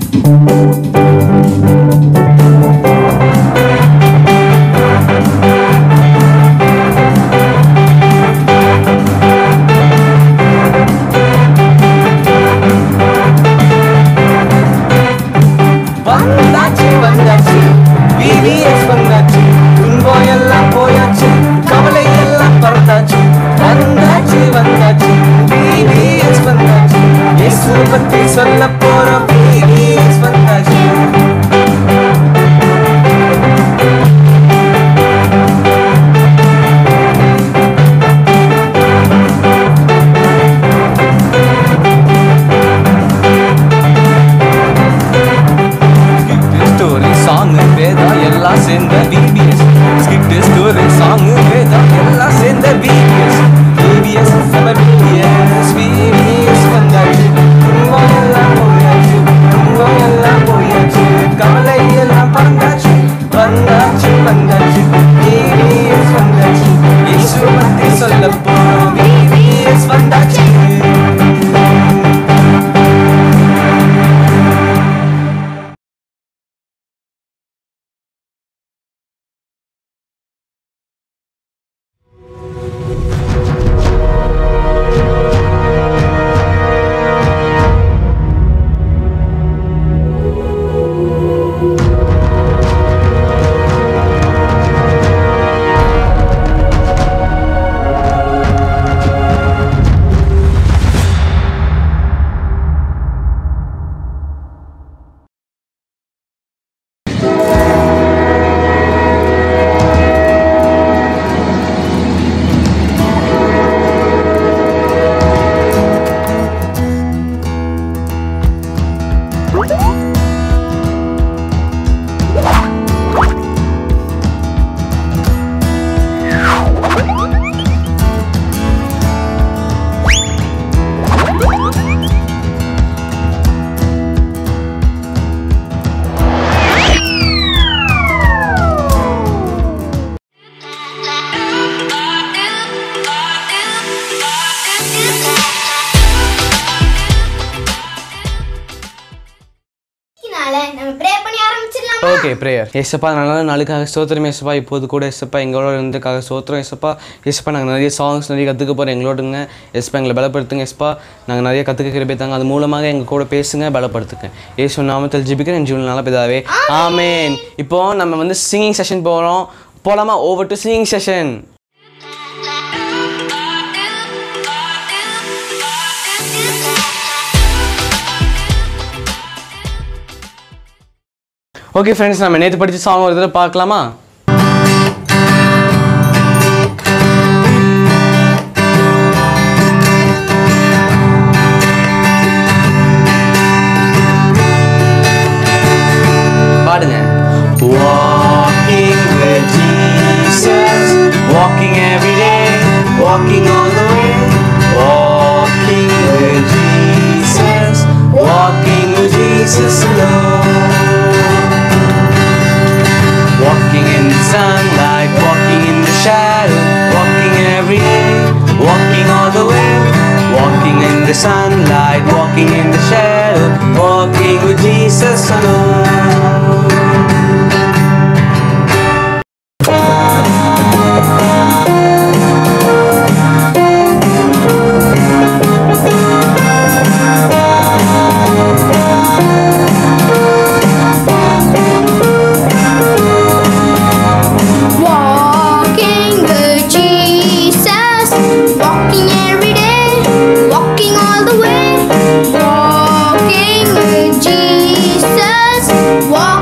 வந்தாச்சு வந்தாச்சு விவிஎஸ் வந்தாச்சு துன்பம் எல்லாம் போயாச்சு கவலை எல்லாம் பறந்தாச்சு வந்தாச்சு வந்தாச்சு விவிஎஸ் வந்தாச்சு இயேசு பத்தி சொல்ல போறோம் விவிஎஸ் வந்தாச்சு ஸ்டோரி சாங் வேதா எல்லாம் சேர்ந்த விபிஎஸ் ஸ்கிட் ஸ்டோரி சாங் வேதா எல்லாம் சேர்ந்த விபிஎஸ் விபிஎஸ் நம்ம விபிஎஸ் விபிஎஸ் வந்தாச்சு துன்பம் எல்லாம் போயாச்சு துன்பம் எல்லாம் போயாச்சு கவலை எல்லாம் பறந்தாச்சு வந்தாச்சு வந்தாச்சு விபிஎஸ் வந்தாச்சு இயேசு பத்தி சொல்ல போறோம் விபிஎஸ் வந்தாச்சு இன்னைக்குனால நம்ம ப்ரே பண்ணி ஆரம்பிச்சிடலாமா ஓகே ப்ரேயர் ஏசப்பா நல்ல நாளுக்காக ஸ்தோத்திரம் ஏசப்பா இப்போது கூட ஏசப்பா எங்களோட இருந்ததுக்காக ஸ்தோத்திரம் ஏசப்பா ஏசப்பா நாங்கள் நிறைய சாங்ஸ் நிறைய கற்றுக்க போகிறோம் எங்களோடுங்க ஏசப்பா எங்களை பலப்படுத்துங்க ஏசப்பா நாங்கள் நிறைய கற்றுக்க கிருபை தாங்க அது மூலமாக எங்கள் கூட பேசுங்க பலப்படுத்துங்க ஏசு நாமத்தில் ஜிபிக்கிறேன் என் ஜீவன் நல்ல பிதாவே ஆமேன் இப்போ நம்ம வந்து சிங்கிங் செஷன் போகிறோம் போகலாமா over to singing session okay friends நம்ம நேற்று படித்த சாங் ஒரு தடவை பார்க்கலாமா பாடுங்க Walking with Jesus, walking every day, walking all the way, walking with Jesus, walking with Jesus alone. Walking in the sunlight, walking in the shadow, walking every day, walking all the way. Walking in the sunlight, walking in the shadow, walking with Jesus alone. Walking with Jesus, walking every day, walking all the way. Walking with Jesus, walking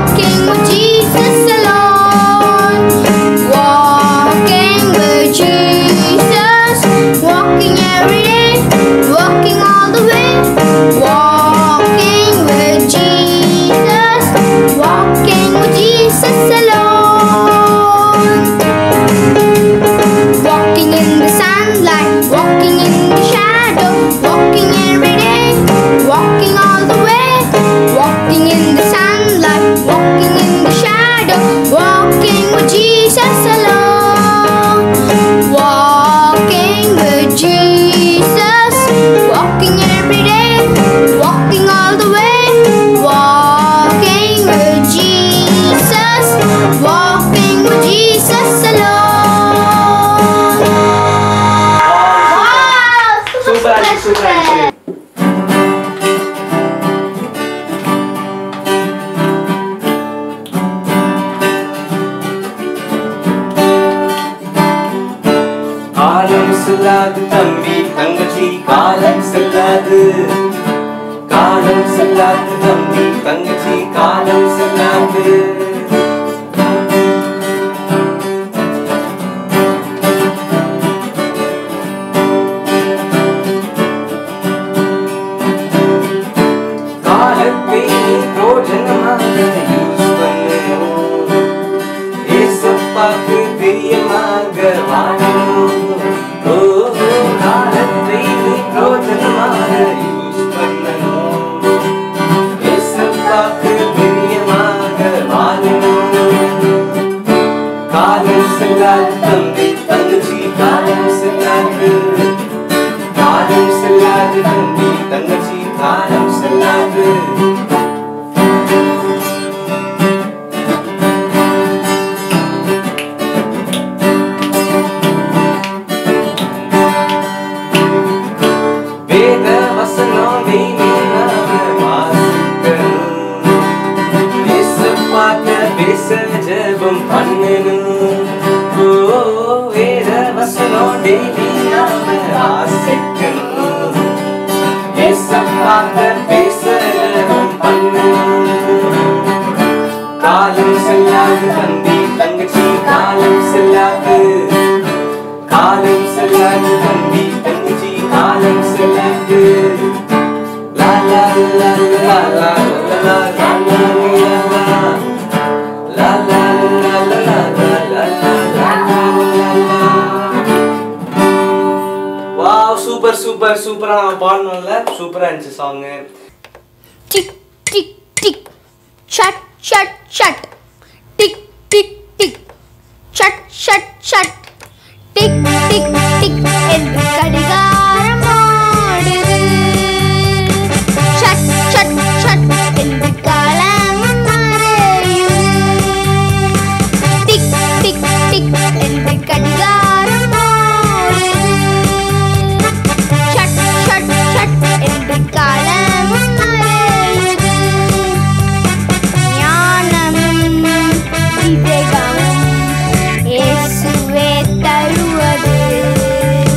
செல்லாது தம்பி தங்கச்சி காலம் செல்லாது காலம் செல்லாது தம்பி தங்கச்சி காலம் செல்லாது காலத்தை பிரோஜனமாக யூஸ் பண்ணு ஏசப்பாக்கு பிரியமாக வாழணும் ஓ ஓ, காலத்தை நீ பிரோஜனமாக யூஸ் பண்ணணும் ஏசப்பாக்கு பிரியமாக வாழணும் காலம் செல்லாது தம்பி தங்கச்சி காலம் செல்லாது காலம் செல்லாது தம்பி தங்கச்சி காலம் செல்லாது வேத வசனம் தெய்வீனாக வாசிக்கணும் பேச பார்க்க பேச ஜெபம் பண்ணணும் ஓ வேத வசனம் தெய்வீனாக வாசிக்கணும் பேச பார்க்க பேச ஜெபம் பண்ணணும் காலம் செல்லாது தம்பி தங்கச்சி காலம் செல்லாது காலம் செல்லாது தம்பி தங்கச்சி காலம் செல்லாது லா லா லா லா லா லா லா லா லா லா லா லா லா லா லா லா லா லா லா வாவ் சூப்பர் சூப்பர் சூப்பரா நான் பாடணும்ல சூப்பரா இருந்துச்சு song tick tick tick chat chat chat tick tick tick chat chat chat tick tick tick என்று கடிகாரம் ஓடுது chat chat chat என்று காலம் மறையுது tick tick tick என்று கடிகாரம் ஓடுது சட் சட் சட் என்று காலம் மறையுது ஞானமும் விவேகமும் இயேசுவே தருவது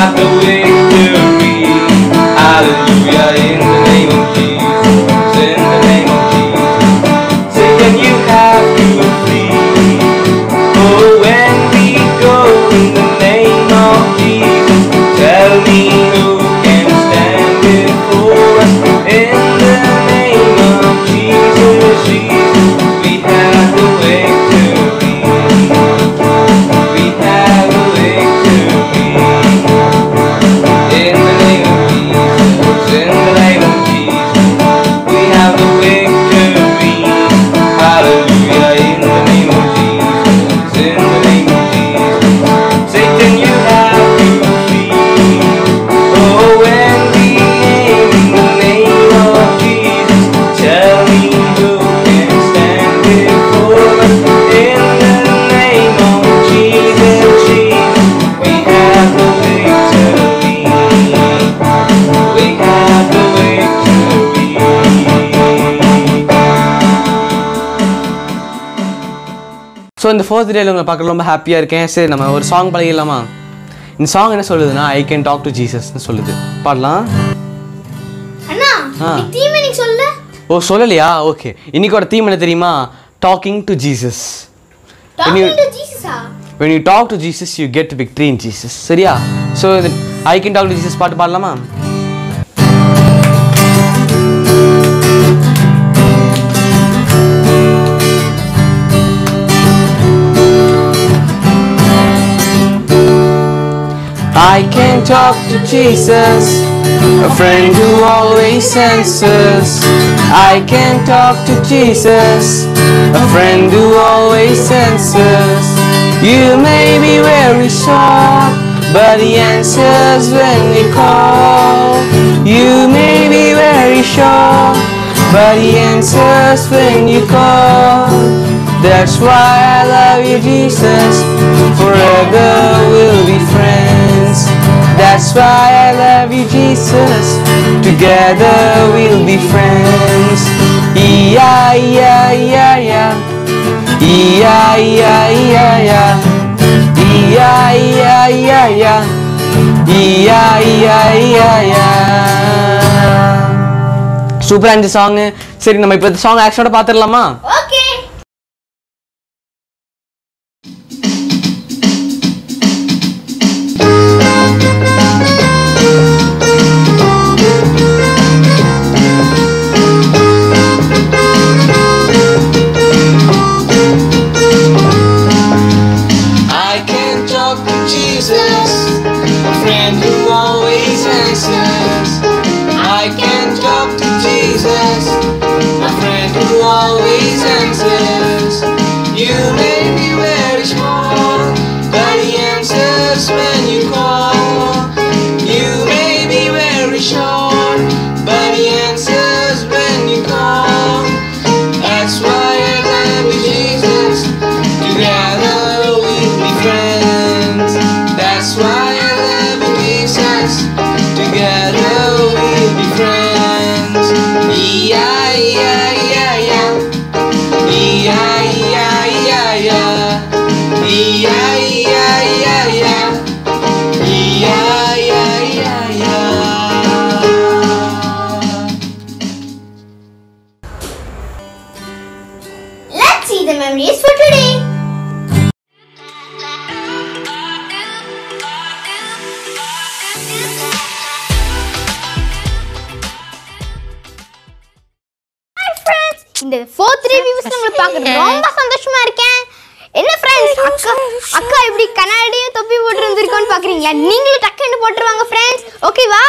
have the victory. Hallelujah, in the name of Jesus, in the name of Jesus. Satan, you have to flee. Oh, when we go in the name of Jesus, tell me who can stand before us. In the name of Jesus, Jesus, we have the victory. We have the victory. In the name of Jesus, in the name of Jesus, we have the victory. Hallelujah, in the name of Jesus, in the name of Jesus. Satan, you have to flee. Oh, when we aim in the name of Jesus, tell me who can stand before us. In the name of Jesus, Jesus, we have the victory. We have the victory. So இந்த fourth டேல உங்களை பார்க்க ரொம்ப ஹாப்பியாக இருக்கேன் சரி நம்ம ஒரு சாங் பழகிடலாமா இந்த சாங் என்ன சொல்லுதுன்னா ஐ கேன் டாக் டு ஜீசஸ்னு சொல்லுது பாடலாம் அண்ணா ஆ. தீம் எனக்கு சொல்ல ஓ சொல்லலையா ஓகே இன்னைக்கோட தீம் என்ன தெரியுமா talking to Jesus talking to ஜீசஸா when you talk to jesus you get victory in jesus சரியா so I can talk to Jesus பாட்டு பாடலாமா I can talk to Jesus, a friend who always answers. I can talk to Jesus, a friend who always answers. You may be very sure, but he answers when you call. You may be very sure, but he answers when you call. That's why I love you, Jesus. Forever we'll be friends. That's why I love you, Jesus. Together we'll be friends. Yeah, yeah, yeah, yeah. Yeah, yeah, yeah, yeah. Yeah, yeah, yeah, yeah. Yeah, yeah, yeah, yeah. சூப்பரா இந்த song சரி நம்ம இப்போ இந்த song ஆக்ஷனோட பார்த்துடலாமா okay I can talk to Jesus, a friend who always answers. I can talk to Jesus, a friend who always answers. You may be very small, but he answers when you call. You may be very short, but he answers when you call. That's why I love you, Jesus. Together we'll be friends. That's why I love you, Jesus. Together we'll be friends. Yeah, yeah, yeah, yeah. Yeah, yeah, yeah, yeah. Yeah, yeah, yeah, yeah. Yeah, yeah, yeah, yeah. Let's see the memories for today. Hi friends, இந்த fourth reviews நம்மள பார்க்க ரொம்ப சந்தோஷமா இருக்கேன் என்ன friends அக்கா அக்கா இப்படி கண்ணாடியும் தொப்பி போட்டு வந்திருக்கோன்னு பாக்குறீங்களா நீங்களும் டக்குன்னு போட்டுருவாங்க ஃப்ரெண்ட்ஸ் ஓகேவா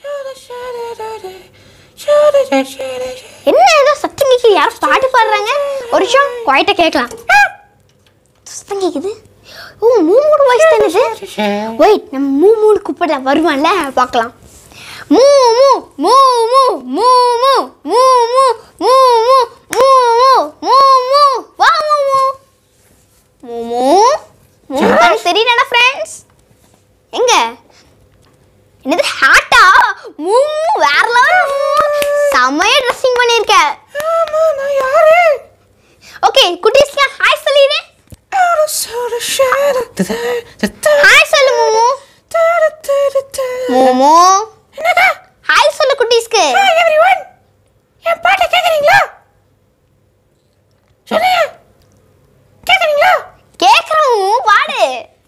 என்ன ஏதோ சத்தம் கேட்குது யாரும் பாட்டு பாடுறாங்க ஒரு நிமிஷம் குவாய்ட்டா கேட்கலாம் சத்தம் கேட்குது ஓ மூமூடு வாய்ஸ் தானே இது வெயிட் நம்ம மூமூடு கூப்பிட வருவான்ல பார்க்கலாம் மூ மூ மூ மூ மூ மூ மூ மூ மூ மூ மூ மூ மூ மூ வா மூ மூ மூ மூ மூ தானே தெரியலடா ஃப்ரெண்ட்ஸ் எங்க என்னது ஹாட்டா மூ மூ வேற லெவல் செமையா ட்ரெஸ்ஸிங் பண்ணிருக்க ஓகே குட்டீஸ்லாம் ஹாய் சொல்லிடு ஹாய் சொல்லு மூமு மோமோ ஹாய் சொல்லு குட்டீஸ்க்கு எவ்ரிவன் என் பாட்டை கேக்குறீங்களா சொல்லுங்க கேக்குறீங்களா கேக்குறோம் பாடு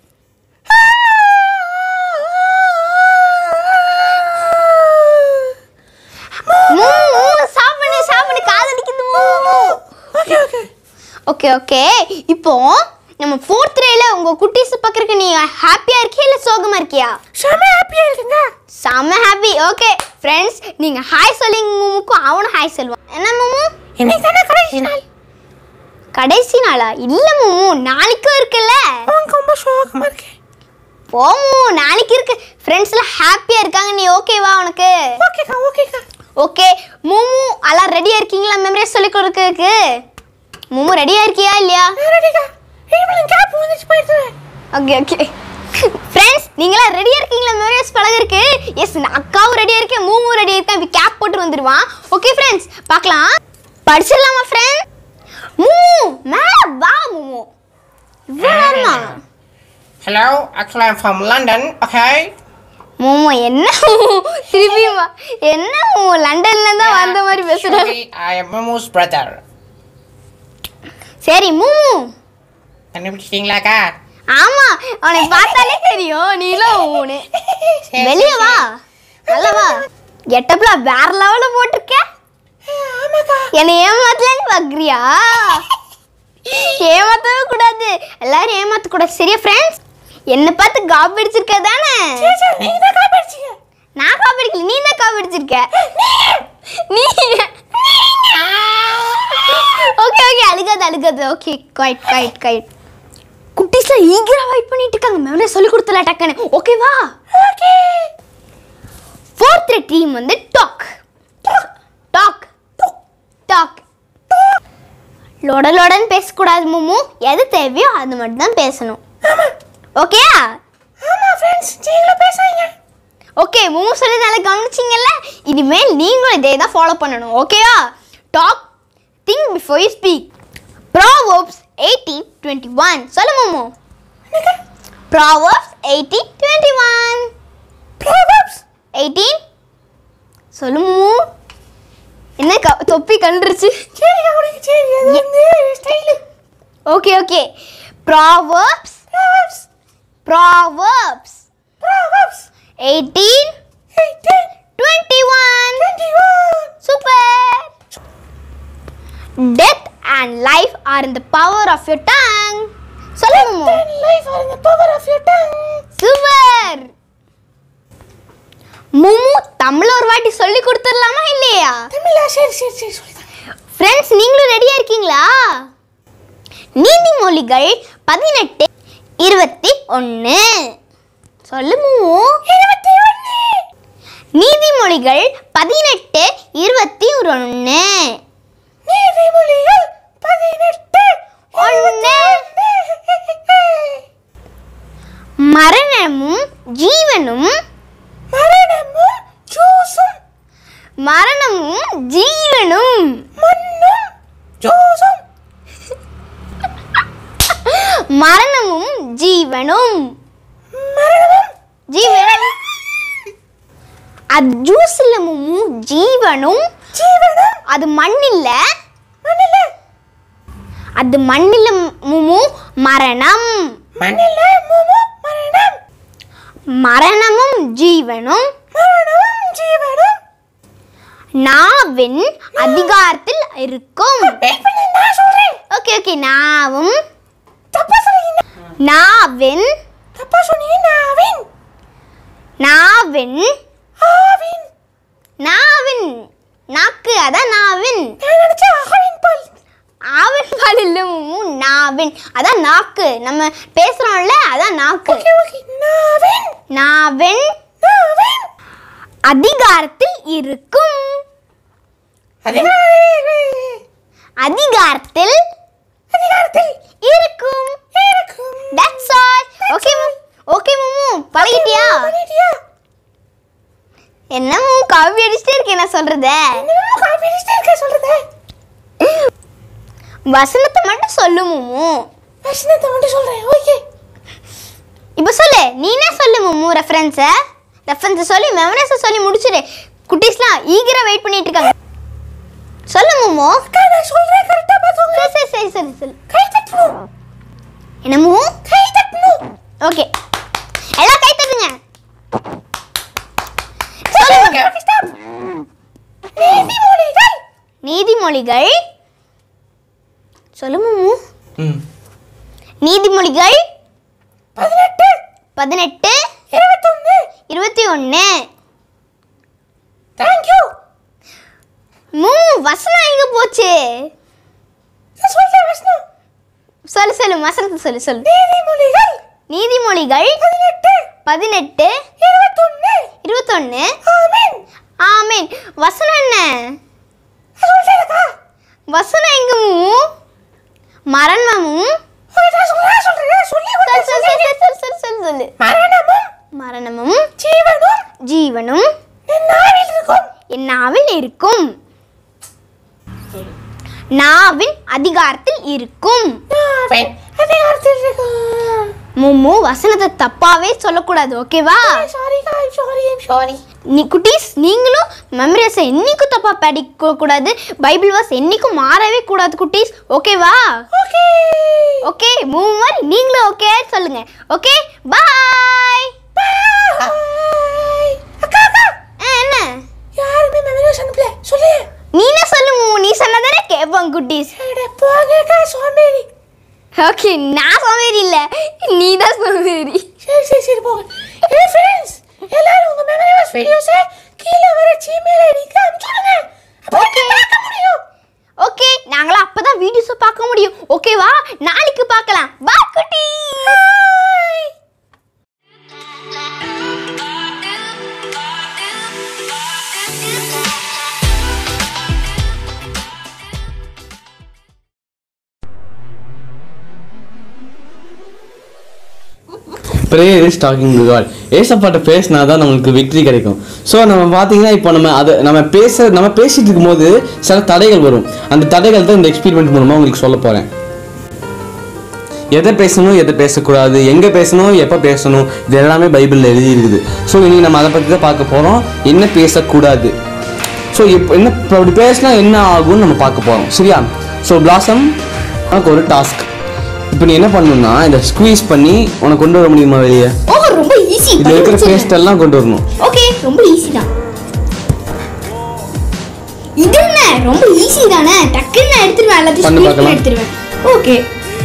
மூ மூ சாப்பிடு சாப்பிடு காதடிக்குது மூ ஓகே ஓகே ஓகே ஓகே இப்போ நம்ம ஃபோர்த் ரேல உங்க குட்டீஸ் பக்கறதுக்கு நீ ஹாப்பியா இருக்கியா இல்ல சோகமா இருக்கியா செம ஹாப்பியா இருக்குங்க செம்ம ஹாப்பி ஓகே ஃப்ரெண்ட்ஸ் நீங்க ஹாய் சொல்லிங்க மூமுக்கும் அவனும் ஹாய் சொல்லுவான் என்ன மூமு இன்னைக்கு தானே கடைசி நாள் கடைசி நாளா இல்ல மூமு நாளைக்கும் இருக்குல்ல அவங்க ரொம்ப சோகமா இருக்கேன் போமு நாளைக்கு இருக்கு ஃப்ரெண்ட்ஸ்லாம் ஹாப்பியா இருக்காங்க நீ ஓகேவா உனக்கு ஓகேக்கா ஓகேக்கா ஓகே மூமு எல்லாம் ரெடியா இருக்கீங்களா மெமரிஸ் சொல்லி கொடுக்கறதுக்கு மூமு ரெடியா இருக்கியா இல்லையா ரெடிக்கா ஈவினிங் கேப் வந்துச்சு போயிடுறேன் ஓகே ஓகே ஃப்ரெண்ட்ஸ் நீங்களாம் ரெடியா இருக்கீங்களா மெமரிஸ் பழகருக்கு எஸ் அக்காவும் ரெடியா இருக்கேன் மூமும் ரெடியா இருக்கேன் இப்போ கேப் போட்டு வந்துடுவான் ஓகே ஃப்ரெண்ட்ஸ் பார்க்கலாம் படிச்சிடலாமா ஃப்ரெண்ட் மூமு மேல வா மூமு இவ்வளோ நேரமா hello actually I'm from London okay மூமு என்ன மூமு? திருப்பி வா என்ன மூமு லண்டன்ல தான் வந்த மாதிரி பேசுறாரு ஐ எம் மோமோஸ் பிரதர் சரி மூமு கண்டுபிடிச்சிட்டீங்களாக்கா ஆமா உனக்கு பார்த்தாலே தெரியும் நீலாம் மூணு வெளியே வா நல்ல வா கெட்டப்ல வேற லெவல்ல போட்டிருக்க ஆமாக்கா என்னை ஏமாத்தலன்னு பாக்குறியா ஏமாத்தவே கூடாது எல்லாரும் ஏமாத்த கூடாது சரியா ஃப்ரெண்ட்ஸ் என்ன பார்த்து காப் அடிச்சிருக்க தானே சரி நீங்க தான் காப்பி அடிச்சீங்க நான் காப் அடிக்கல நீ தான் காப் அடிச்சிருக்க நீ ஓகே ஓகே அழுகாது அழுகாது ஓகே குவைட் குவைட் குவைட் குட்டீஸ்லாம் ஈகரா வெயிட் பண்ணிட்டு இருக்காங்க மேலே சொல்லி கொடுத்தல டக்குன்னு ஓகேவா ஓகே ஃபோர்த் டீம் வந்து டாக் டாக் டாக் லொட லொடன்னு பேசக்கூடாது மோமோ எது தேவையோ அது மட்டும் தான் பேசணும் ஓகேயா ஆமா ஃப்ரெண்ட்ஸ் நீங்களும் பேசுறீங்க ஓகே மோமோ சொல்லி நல்லா கவனிச்சிங்கல்ல இனிமேல் நீங்களும் இதே தான் ஃபாலோ பண்ணணும் ஓகேயா talk think before you speak Proverbs eighteen twenty one சொல்லு மோமோ Proverbs eighteen twenty one Proverbs eighteen சொல்லு மோமோ என்ன க தொப்பி கண்டுருச்சு சரி அவனுக்கு சரி அது வந்து style okay okay Proverbs Proverbs Proverbs Proverbs eighteen eighteen twenty one twenty one super death and life are in the power of your tongue சொல்லுங்க Then life are in the power of your tongue. Super முமு தமிழ் ஒரு வாட்டி சொல்லி கொடுத்துடலாமா இல்லையா தமிழா சரி சரி சரி சொல்லிதான் ஃப்ரெண்ட்ஸ் நீங்களும் ரெடியா இருக்கீங்களா நீதிமொழிகள் பதினெட்டு இருபத்தி ஒன்று சொல்லு முமு இருபத்தி ஒன்று நீதிமொழிகள் பதினெட்டு இருபத்தி ஒன்று நீதிமொழிகள் பதினெட்டு ஒன்று மரணமும் ஜீவனும் மரணமும் ஜூஸும் மரணமும் ஜீவனும் மண்ணும் ஜூஸும் மரணமும் ஜீவனும் மரணமும் ஜீவனும் அது ஜூஸ் இல்ல மும்மு ஜீவனும் ஜீவனும் அது மண்ணில்ல மண்ணில அது மண்ணில்ல முமு மரணம் மண்ணில முமு மரணம் மரணமும் ஜீவனும் மரணமும் ஜீவனும் நாவின் அதிகாரத்தில் இருக்கும் வெயிட் பண்ணு நான் சொல்றேன் ஓகே ஓகே நாவும் தப்பா சொல்றீங்க நாவின் தப்பா சொன்னீங்க நாவின் நாவின் ஆவின் நாவின் நாக்கு அதான் நாவின் நான் நினைச்சா ஆவின் பால் ஆவின் பால் இல்ல மும்மு, நாவின் அதான் நாக்கு நம்ம பேசுறோம்ல அதான் நாக்கு ஓகே ஓகே நாவின் நாவின் நாவின் அதிகாரத்தில் இருக்கும் அதிகாரத்தில் அதிகாரத்தில் இருக்கும் இருக்கும் தட்ஸ் ஆல் ஓகே ஓகே மம்மு பழகிட்டியா பண்ணிட்டியா என்ன மம்மு காப்பி அடிச்சுட்டே இருக்கேன் நான் சொல்றத என்னமோ காப்பி அடிச்சுட்டே இருக்க சொல்றது வசனத்தை மட்டும் சொல்லு மம்மு வசனத்தை மட்டும் சொல்றேன் ஓகே இப்போ சொல்லு நீனே சொல்லு மம்மு ரெஃபரன்ஸை ரெஃபரன்ஸ் சொல்லி மெமரைஸ் சொல்லி முடிச்சிடு குட்டீஸ்லாம் ஈகரா வெயிட் பண்ணிட்டு இருக்காங்க சொல்லு மோமோ நான் சொல்றேன் கரெக்டா பாத்துங்க சரி சரி சரி சரி சொல்லு கை தட்டணும் என்னமோ கை தட்டணும் ஓகே எல்லாம் கை தட்டுங்க சொல்லுங்க ஓகே ஸ்டாப் நீதிமொழிகள் நீதிமொழிகள் சொல்லு மோமோ ம் நீதிமொழிகள் பதினெட்டு பதினெட்டு இருபத்தொன்னு இருபத்தி ஒன்று தேங்க்யூ மூ வசனம் எங்க போச்சு நான் சொல்றேன் விஷ்ணு சொல்லு சொல்லு வசனத்தை சொல்லு சொல்லு நீதிமொழிகள் நீதிமொழிகள் பதினெட்டு பதினெட்டு இருபத்தொன்னு இருபத்தொன்று ஆமென் ஆமீன் வசனம் என்ன நான் சொல்றேன்க்கா வசனம் எங்க மூ மரணமும் நான் சொல்றேன் சொல்றேன் சொல்லி சொல் சொல் சொல் சொல் சொல் சொல் சொல் சொல்லு மரணமும் மரணமும் ஜீவனும் ஜீவனும் என் நாவில் இருக்கும் என் நாவில் இருக்கும் நாவின் அதிகாரத்தில் இருக்கும் நாவின் அதிகாரத்தில் இருக்கும் மும்மு வசனத்தை தப்பாவே சொல்லக்கூடாது ஓகேவா sorry I'm sorry I'm sorry நீ குட்டீஸ் நீங்களும் மெமரிஸை என்னைக்கும் தப்பா படிக்க கூடாது பைபிள் வாஸ் என்னைக்கும் மாறவே கூடாது குட்டீஸ் ஓகேவா ஓகே ஓகே மூணு மாதிரி நீங்களும் ஓகே சொல்லுங்க ஓகே பாய் பாய் அக்கா அக்கா என்ன யாருமே மெமரிஸ் அனுப்பல சொல்லு நீனே சொல்லு மூ நீ சொன்னதானே கேட்பாங்க குட்டீஸ் அட போங்கக்கா சோம்பேறி ஓகே நான் சோம்பேறி இல்ல நீ தான் சோம்பேறி சரி சரி சரி போங்க ஏ ஃப்ரெண்ட்ஸ் எல்லாரும் உங்க மெமரிஸ் வீடியோஸை கீழே வர ஜிமெயில் ஐடிக்கு அனுப்பிச்சுடுங்க அப்போ பார்க்க முடியும் ஓகே நாங்களாம் அப்பதான் வீடியோஸை பார்க்க முடியும் ஓகேவா நாளைக்கு பார்க்கலாம் பாய் குட்டி prayer is talking to God ஏசப்பாட்ட பேசினா தான் நம்மளுக்கு வெற்றி கிடைக்கும் ஸோ நம்ம பார்த்தீங்கன்னா இப்போ நம்ம அதை நம்ம பேச நம்ம பேசிட்டு இருக்கும்போது சில தடைகள் வரும் அந்த தடைகள் தான் இந்த எக்ஸ்பீரிமெண்ட் மூலமாக உங்களுக்கு சொல்ல போகிறேன் எதை பேசணும் எதை பேசக்கூடாது எங்கே பேசணும் எப்போ பேசணும் இது எல்லாமே பைபிளில் எழுதி இருக்குது ஸோ இன்னைக்கு நம்ம அதை பற்றி தான் பார்க்க போகிறோம் என்ன பேசக்கூடாது ஸோ இப்போ என்ன இப்போ அப்படி பேசினா என்ன ஆகும்னு நம்ம பார்க்க போகிறோம் சரியா ஸோ பிளாசம் உனக்கு ஒரு டாஸ்க் இப்போ நீ என்ன பண்ணணும்னா இந்த ஸ்குவீஸ் பண்ணி உனக்கு கொண்டு வர முடியுமா வெளியே ஓ ரொம்ப ஈஸி இதில் இருக்கிற பேஸ்ட் எல்லாம் கொண்டு வரணும் ஓகே ரொம்ப ஈஸி தான் இது என்ன ரொம்ப ஈஸி தானே டக்குன்னு நான் எடுத்துருவேன் எல்லாத்தையும் பண்ணு ஸ்பீட் பார்க்கலாம். எடுத்துருவேன் ஓகே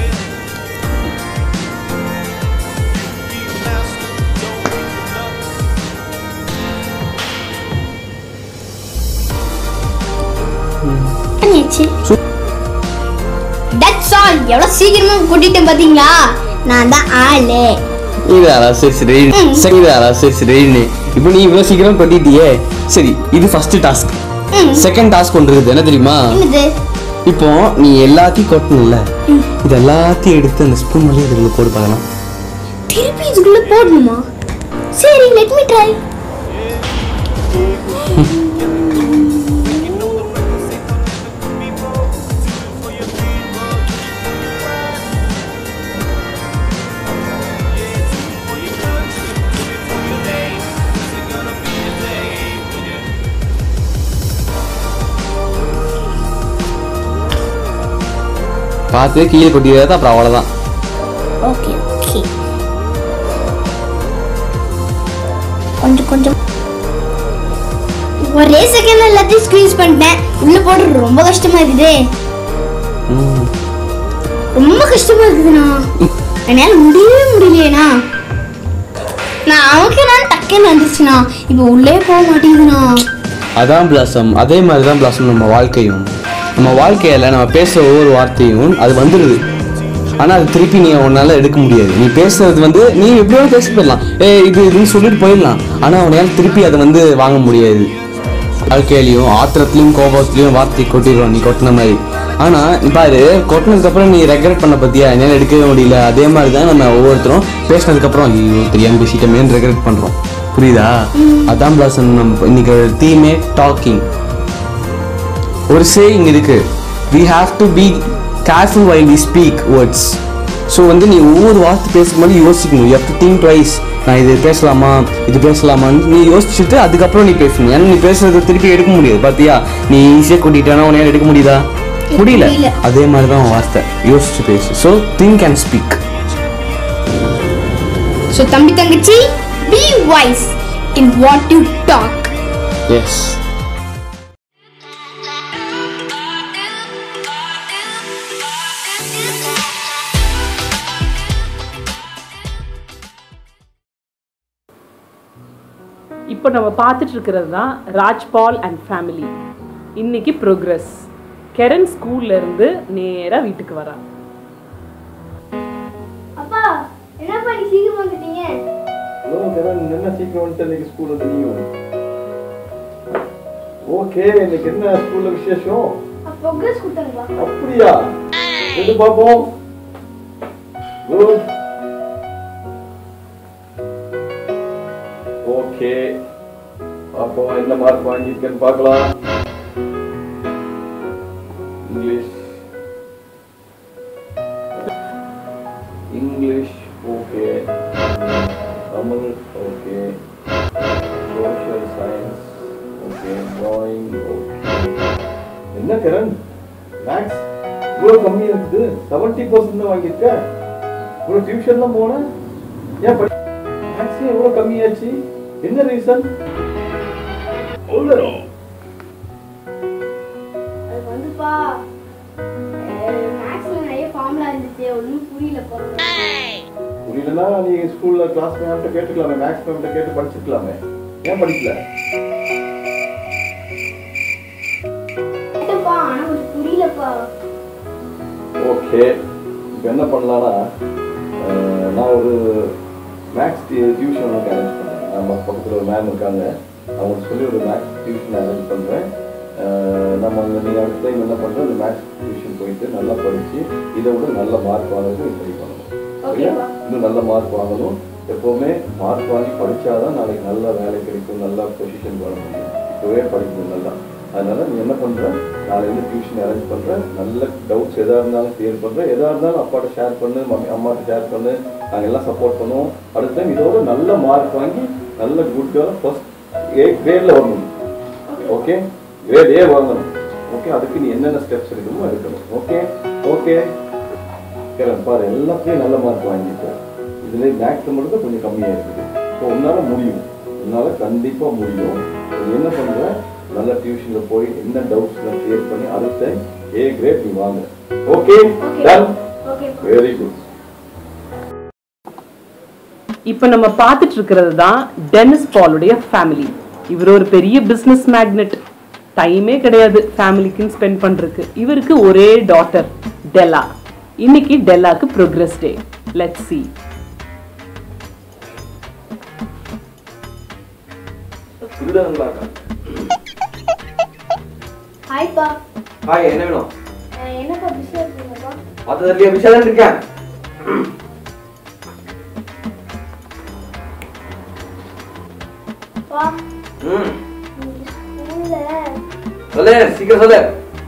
பண்ணியாச்சு தட்ஸ் ஆல் எவ்வளவு சீக்கிரமா கூட்டிட்டேன் பாத்தீங்களா நான் தான் ஆளு இது அடா சரி சரி ம். சரி இது அடா சரி சரின்னு இப்போ நீ இவ்வளோ சீக்கிரம் கொட்டிட்டியே சரி இது ஃபர்ஸ்ட் டாஸ்க் ம். செகண்ட் டாஸ்க் ஒன்று இருக்குது என்ன தெரியுமா என்னது இப்போ நீ எல்லாத்தையும் கொட்டணும்ல இது எல்லாத்தையும் எடுத்து அந்த ஸ்பூன் வழியாக இதுக்குள்ள போட்டு பார்க்கலாம் திருப்பி இதுக்குள்ள போடணுமா சரி லெட் மீ ட்ரை பார்த்து கீழே கொட்டிடுறது அப்புறம் அவ்வளோதான் ஓகே ஓகே கொஞ்சம் கொஞ்சம் ஒரே செகண்ட்ல எல்லாத்தையும் ஸ்குவீஸ் பண்ணிட்டேன் உள்ள போடுறது ரொம்ப கஷ்டமா இருக்குதே ம். ரொம்ப கஷ்டமா இருக்குதுண்ணா என்னால முடியவே முடியலையேண்ணா நான் அவனுக்கு நான் டக்குன்னு வந்துச்சுண்ணா இப்போ உள்ளே போக மாட்டேங்குதுண்ணா அதான் பிளாசம் அதே மாதிரி தான் பிளாசம் நம்ம வாழ்க்கையும் நம்ம வாழ்க்கையில் நம்ம பேசுகிற ஒவ்வொரு வார்த்தையும் அது வந்துடுது ஆனால் அது திருப்பி நீ உன்னால எடுக்க முடியாது நீ பேசுறது வந்து நீ எப்படியோ பேசி போயிடலாம் ஏ இது இதுன்னு சொல்லிட்டு போயிடலாம் ஆனால் உன்னால திருப்பி அதை வந்து வாங்க முடியாது வாழ்க்கையிலையும் ஆத்திரத்துலையும் கோபத்துலையும் வார்த்தை கொட்டிடுவோம் நீ கொட்டின மாதிரி ஆனால் நீ பாரு கொட்டினதுக்கப்புறம் நீ ரெக்ரெட் பண்ண பத்தியா என்னால் எடுக்கவே முடியல அதே மாதிரி தான் நம்ம ஒவ்வொருத்தரும் பேசினதுக்கப்புறம் ஐயோ தெரியாமல் பேசிட்டோமேன்னு ரெக்ரெட் பண்ணுறோம் புரியுதா அதான் பிளாசம் நம்ம இன்னைக்கு தீமே டாக்கிங் ஒரு சேயிங் இருக்கு we have to be careful while we speak words so வந்து நீ ஒவ்வொரு வார்த்தை பேசும்போது யோசிக்கணும் you have to think twice நான் இது பேசலாமா இது பேசலாமான்னு நீ யோசிச்சுட்டு அதுக்கப்புறம் நீ பேசணும் ஏன்னா நீ பேசுறது திருப்பி எடுக்க முடியாது பாத்தியா நீ ஈஸியாக கூட்டிட்டானா உன்னையால எடுக்க முடியுதா முடியல முடியல. அதே மாதிரி தான் உன் வார்த்தை யோசிச்சு பேசு so think and speak so தம்பி தங்கச்சி be wise in what you talk yes இப்போ நம்ம பார்த்துட்டு இருக்கிறது தான் ராஜ்பால் அண்ட் ஃபேமிலி இன்னைக்கு ப்ரோக்ரஸ் கெரன் ஸ்கூல்ல இருந்து நேரா வீட்டுக்கு வரா அப்பா என்ன பண்ணி சீக்கிரம் வந்துட்டீங்க ஹலோ கரண் என்ன சீக்கிரம் வந்துட்டு இன்னைக்கு ஸ்கூல் வந்து நீயும் ஓகே இன்னைக்கு என்ன ஸ்கூல்ல விசேஷம் ப்ரோக்ரஸ் கொடுத்தாங்களா அப்படியா எது பார்ப்போம் குட் ஓகே அப்போ என்ன மார்க் வாங்கியிருக்கேன்னு பார்க்கலாம் English English okay Tamil okay social science okay drawing okay என்ன கரண் மேக்ஸ் இவ்வளோ கம்மியாக இருக்குது செவன்ட்டி பர்சன்ட் தான் வாங்கியிருக்க இவ்வளோ டியூஷன்லாம் போனேன் ஏன் படி மேக்ஸ் எவ்வளோ கம்மியாச்சு என்ன ரீசன் அது வந்துப்பா மேக்ஸ்ல நிறைய ஃபார்முலா இருந்துச்சு ஒன்றும் புரியல போறது புரியலன்னா நீ ஸ்கூல்ல கிளாஸ் மேம்கிட்ட கேட்டுக்கலாமே மேக்ஸ் மேம்கிட்ட கேட்டு படிச்சிருக்கலாமே ஏன் படிக்கல கேட்டப்பா ஆனா கொஞ்சம் புரியலப்பா ஓகே இப்போ என்ன பண்ணலாம்னா அஹ், நான் ஒரு மேக்ஸ் டியூஷன் ஒன்று அரேஞ்ச் பண்ணேன் நம்ம பக்கத்தில் ஒரு மேம் இருக்காங்க அவங்களுக்கு சொல்லி ஒரு மேக்ஸ் டியூஷன் அரேஞ்ச் பண்ணுறேன் நம்ம அங்கே நீ அடுத்த டைம் என்ன பண்ணுறோம் அந்த மேக்ஸ் டியூஷன் போயிட்டு நல்லா படித்து இதை விட நல்ல மார்க் வாங்குறதுக்கு ட்ரை பண்ணணும் சரியா? ஓகேப்பா. இன்னும் நல்ல மார்க் வாங்கணும் எப்போவுமே மார்க் வாங்கி படிச்சாதான் நாளைக்கு நல்ல வேலை கிடைக்கும் நல்ல பொசிஷன் வர முடியும் இப்போவே படிக்கணும் நல்லா அதனால நீ என்ன பண்ற நாளையில டியூஷன் அரேஞ்ச் பண்ற நல்ல டவுட்ஸ் எதா இருந்தாலும் கிளியர் பண்ற எதா இருந்தாலும் அப்பாட்ட ஷேர் பண்ணு மம்மி அம்மாட்ட ஷேர் பண்ணு நாங்க எல்லாம் சப்போர்ட் பண்ணுவோம் அடுத்த டைம் இதோட நல்ல மார்க் வாங்கி நல்ல குட் கேர்ள் ஃபர்ஸ்ட் ஏ கிரேட்ல வரணும் ஓகே கிரேட் ஏ வாங்கணும் ஓகே அதுக்கு நீ என்னென்ன ஸ்டெப்ஸ் எடுக்கணுமோ எடுக்கணும் ஓகே ஓகே கிரண் பாரு எல்லாத்துலயும் நல்ல மார்க் வாங்கியிருக்க இதுல மேக்ஸ் மட்டும் தான் கொஞ்சம் கம்மியா இருக்குது ஸோ உன்னால முடியும் உன்னால கண்டிப்பா முடியும் நீ என்ன பண்ற நல்ல டியூஷன்ல போய் என்ன டவுட்ஸ் எல்லாம் கிளியர் பண்ணி அடுத்த ஏ கிரேட் நீ வாங்க ஓகே டன் ஓகேப்பா வெரி குட் இப்போ நம்ம பார்த்துட்டு இருக்கிறது தான் டெனிஸ் பாலுடைய ஃபேமிலி இவர் ஒரு பெரிய பிஸ்னஸ் மேக்னெட் டைமே கிடையாது ஃபேமிலிக்குன்னு ஸ்பெண்ட் பண்றதுக்கு இவருக்கு ஒரே டாட்டர் டெல்லா இன்னைக்கு டெல்லாக்கு ப்ரோக்ரஸ் டே லெட் சி ஹாய்ப்பா ஹாய் என்ன வேணும் என்னப்பா பிஸியாக இருக்கீங்கப்பா மற்ற இல்லையா விஷயம் தான் இருக்கேன் பா ம் ஸ்கூலில் சொல்லு சீக்கிரம் சொல்லு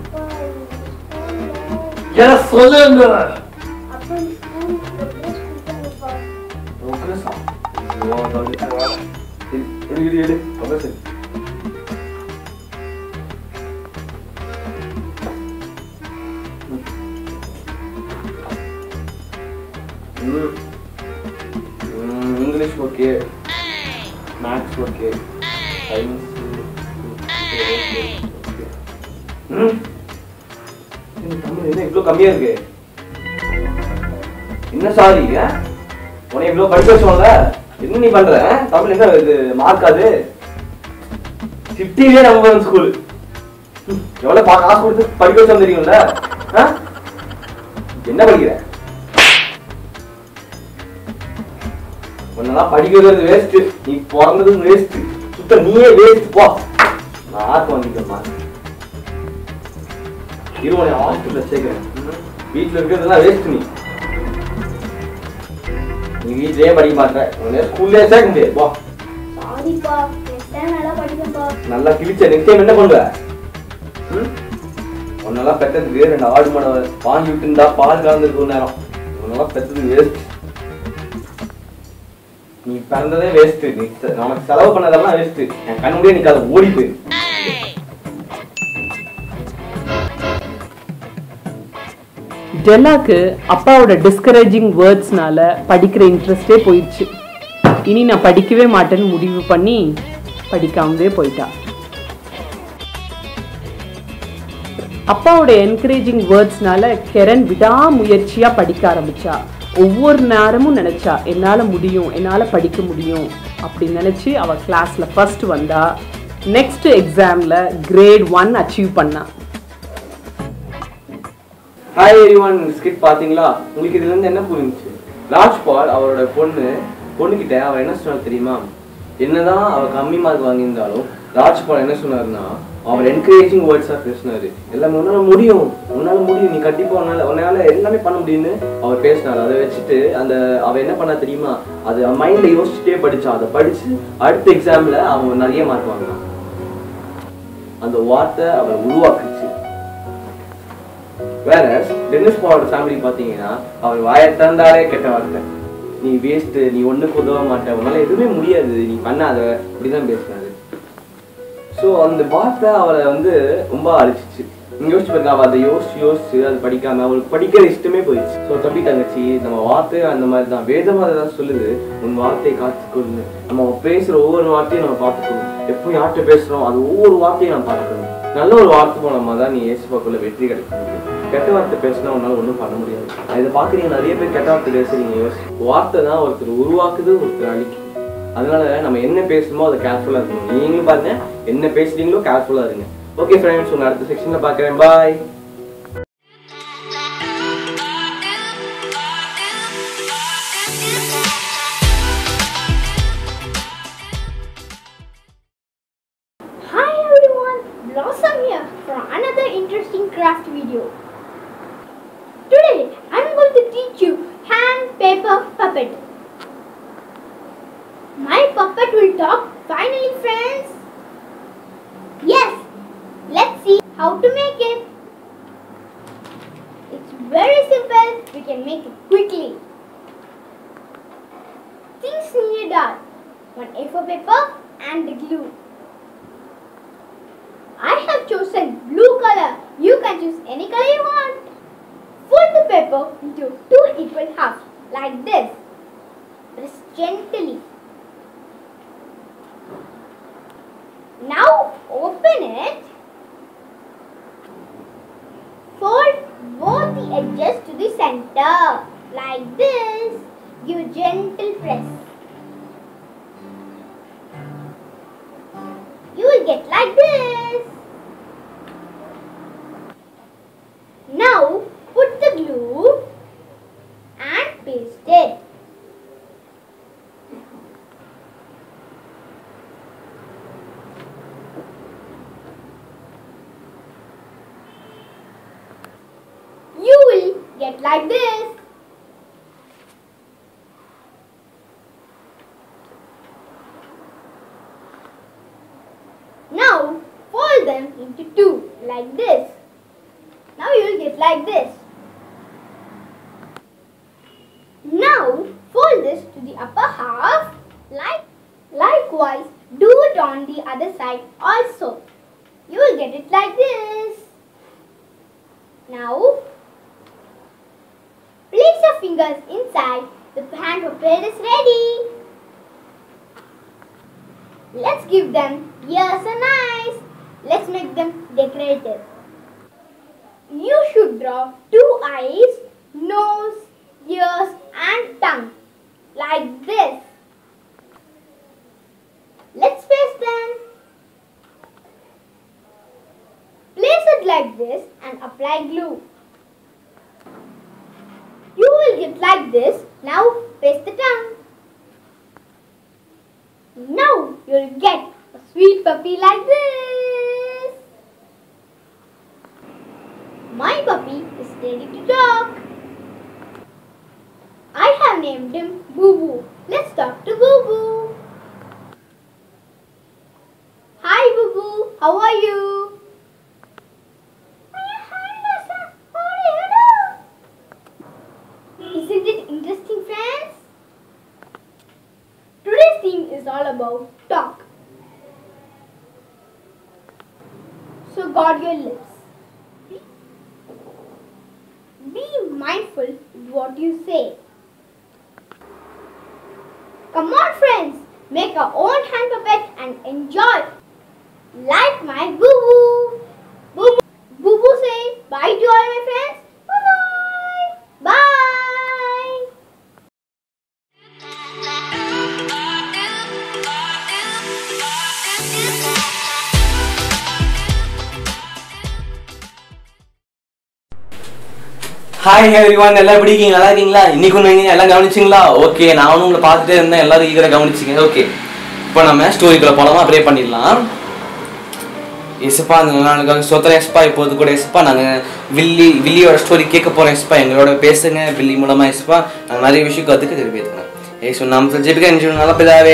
என்ன சொல்லுங்க அப்போ ஸ்கூல் ப்ரோக்ரஸ் கொடுத்தாங்கப்பா Progress ஆ? ஐயோ, தம்பி, வா. இரு, இரு, இரு, இரு. progress இரு. ம். ம், English okay maths okay science ம் என்ன தமிழ் என்ன இவ்வளோ கம்மியா இருக்கு என்ன சாரி உன்னை இவ்வளோ படிக்க வச்சோம்ல என்ன நீ பண்ற ஆ? தமிழ் என்ன இது மார்க் அது சிட்டிலே நம்பர் ஸ்கூல் எவ்வளவு பா- காசு கொடுத்து படிக்க வச்சோம் தெரியும்ல ஆ? என்ன படிக்கிற உன்னெல்லாம் படிக்க வைக்கிறது வேஸ்ட் நீ பிறந்தது வேஸ்ட் சுத்த நீயே வேஸ்ட் போ மார்க் வாங்கிக்கமா இரு உன்னை ஹாஸ்பிட்டல் சேர்க்கிறேன் வீட்டில் இருக்கிறதெல்லாம் வேஸ்ட் நீ நீ வீட்லயே படிக்க மாட்டேன் உன்னை ஸ்கூல்லே சேர்க்க முடியாது போ சாரிப்பா நெக்ஸ்ட் டைம் நல்லா படிப்பேன்ப்பா நல்லா கிழிச்ச நெக்ஸ்ட் டைம் என்ன பண்ணுவ ம்? உன்னெல்லாம் பெத்ததுக்கு ரெண்டு ஆடு மாடை வாங்கி விட்டுருந்தா பால் கலந்துருக்கு ஒரு நேரம் உன்னெல்லாம் பெத்தது வேஸ்ட் நீ பிறந்ததே வேஸ்ட் நீ செ- உனக்கு செலவு பண்ணதெல்லாம் வேஸ்ட் என் கண் முடிய நீ அதை ஓடி போயிரு டெல்லாக்கு அப்பாவோட டிஸ்கரேஜிங் வேர்ட்ஸ்னால படிக்கிற இன்ட்ரெஸ்டே போயிடுச்சு இனி நான் படிக்கவே மாட்டேன்னு முடிவு பண்ணி படிக்காமவே போயிட்டா அப்பாவோட என்கரேஜிங் வேர்ட்ஸ்னால கெரன் விடாமுயற்சியா படிக்க ஆரம்பிச்சா ஒவ்வொரு நேரமும் நினைச்சா என்னால முடியும் என்னால படிக்க முடியும் அப்படி நினைச்சு அவ கிளாஸ்ல ஃபர்ஸ்ட் வந்தா நெக்ஸ்ட் எக்ஸாம்ல கிரேட் ஒன் அச்சீவ் பண்ணா ஹாய் எரிவன் ஸ்கிட் பாத்தீங்களா உங்களுக்கு இதுல இருந்து என்ன புரிஞ்சுச்சு ராஜ் பால் அவரோட பொண்ணு பொண்ணுகிட்ட அவர் என்ன சொன்னார் தெரியுமா என்னதான் அவ கம்மி மார்க் வாங்கியிருந்தாலும் ராஜ் பால் என்ன சொன்னாருன்னா அவர் என்கரேஜிங் வேர்ட்ஸா பேசினாரு எல்லாமே உன்னால முடியும் உன்னால முடியும் நீ கண்டிப்பா உன்னால உன்னால எல்லாமே பண்ண முடியும்னு அவர் பேசினாரு அதை வச்சுட்டு அந்த அவ என்ன பண்ணா தெரியுமா அது மைண்ட்ல யோசிச்சுட்டே படிச்சா அதை படிச்சு அடுத்த எக்ஸாம்ல அவன் நிறைய மார்க் வாங்கினான் அந்த வார்த்தை அவர் உருவாக்குச்சு வேற டென்னிஸ் பாலோட ஃபேமிலி பாத்தீங்கன்னா அவர் வாயை திறந்தாலே கெட்ட வார்த்தை நீ வேஸ்ட் நீ ஒண்ணுக்கு உதவ மாட்ட உன்னால எதுவுமே முடியாது நீ பண்ணாத இப்படிதான் பேசினாரு ஸோ அந்த வார்த்தை அவளை வந்து ரொம்ப அழிச்சிச்சு நீங்க யோசிச்சு பாருங்க அவ அதை யோசிச்சு யோசிச்சு அது படிக்காம அவளுக்கு படிக்கிற இஷ்டமே போயிடுச்சு ஸோ தம்பி தங்கச்சி நம்ம வார்த்தை அந்த மாதிரி தான் வேதம் அதை தான் சொல்லுது உன் வார்த்தையை காத்துக்கொள்ளு நம்ம பேசுற ஒவ்வொரு வார்த்தையும் நம்ம பார்த்துக்கணும் எப்போ யார்கிட்ட பேசுறோம் அது ஒவ்வொரு வார்த்தையும் நம்ம பார்த்துக்கணும் நல்ல ஒரு வார்த்தை மூலமா தான் நீ ஏசுபாக்குள்ள வெற்றி கிடைக்க முடியும் கெட்ட வார்த்தை பேசினா உன்னால ஒன்றும் பண்ண முடியாது நான் இதை பாக்குறீங்க நிறைய பேர் கெட்ட வார்த்தை பேசுறீங்க யோசி வார்த்தை தான் ஒருத்தர் உருவாக்குது ஒருத்தர் அழிக்குது அதனால நம்ம என்ன பேசணுமோ அதை கேர்ஃபுல்லா இருக்கணும் நீங்களும் பாருங்க என்ன பேசுறீங்களோ கேர்ஃபுல்லா இருங்க ஓகே ஃப்ரெண்ட்ஸ் உங்க அடுத்த செக்ஷன்ல பார்க்கறேன் bye Hi everyone, Blossom here for another interesting craft video. Today I'm going to teach you hand paper puppet. My puppet will talk finally friends. Yes, let's see how to make it. It's very simple, we can make it quickly. Things needed are one A4 paper and the glue. I have chosen blue color. You can choose any color you want. Fold the paper into two equal halves like this. Press gently. Now open it. Fold both the edges to the center like this. Give a gentle press. You will get like this. Now put the glue and paste it. You will get like this. Now fold them into two like this. Now you will get like this. Now fold this to the upper half like likewise do it on the other side also. You will get it like this. Now place your fingers inside. The hand puppet is ready. Let's give them ears and eyes. Let's make them decorative. You should draw two eyes, nose, ears and tongue like this. Let's paste them. Place it like this and apply glue. You will get like this. Now paste the tongue. Now you'll get a sweet puppy like this. My puppy is ready to talk. I have named him Boo Boo. Let's talk to Boo Boo. Hi Boo Boo, how are you? Isn't it interesting, friends? mouth talk. So guard your lips. Be mindful what you say. Come on, friends, make our own hand puppet and enjoy. Like my boo boo. Boo boo. Boo boo say bye to all my friends. Bye bye. Bye. Hi everyone எல்லாம் எப்படி இருக்கீங்க நல்லா இருக்கீங்களா இன்னைக்கு நீங்க எல்லாம் கவனிச்சிங்களா okay நானும் உங்களை பார்த்துட்டே இருந்தேன் எல்லாரும் ஈகரை கவனிச்சிங்க ஓகே இப்போ நம்ம ஸ்டோரிக்குள்ள போலாமா ப்ரே பண்ணிடலாம் எஸ்ப்பா அந்த நாளுக்காக சொத்தர எஸ்ப்பா இப்போது கூட எஸ்ப்பா நாங்கள் வில்லி வில்லியோட ஸ்டோரி கேட்க போகிறோம் எஸ்ப்பா எங்களோட பேசுங்க வில்லி மூலமா எஸ்ப்பா நாங்கள் நிறைய விஷயம் கற்றுக்க தெரிவித்துக்கிறேன் ஏசு நாம ஜெபிக்க நினைச்சு நல்ல பிதாவே